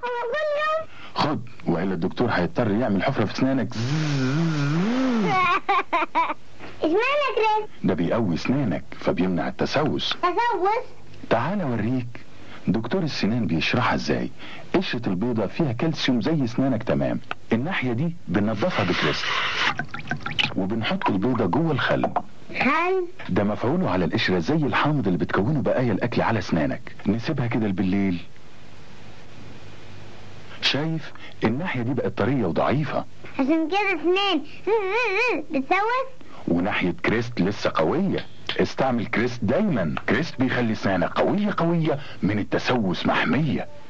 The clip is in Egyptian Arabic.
هو كل يوم خد والا الدكتور هيضطر يعمل حفره في اسنانك اشمعنى كريس ده بيقوي اسنانك فبيمنع التسوس تسوس تعال اوريك دكتور السنان بيشرحها ازاي قشرة البيضة فيها كالسيوم زي اسنانك تمام الناحية دي بننضفها بكريست وبنحط البيضة جوه الخل خل ده مفعوله على القشرة زي الحامض اللي بتكونه بقايا الأكل على اسنانك نسيبها كده بالليل شايف الناحية دي بقت طرية وضعيفة عشان كده اسنان بتسوس وناحية كريست لسه قوية استعمل كريست دايما كريست بيخلي اسنانك قوية قوية من التسوس محمية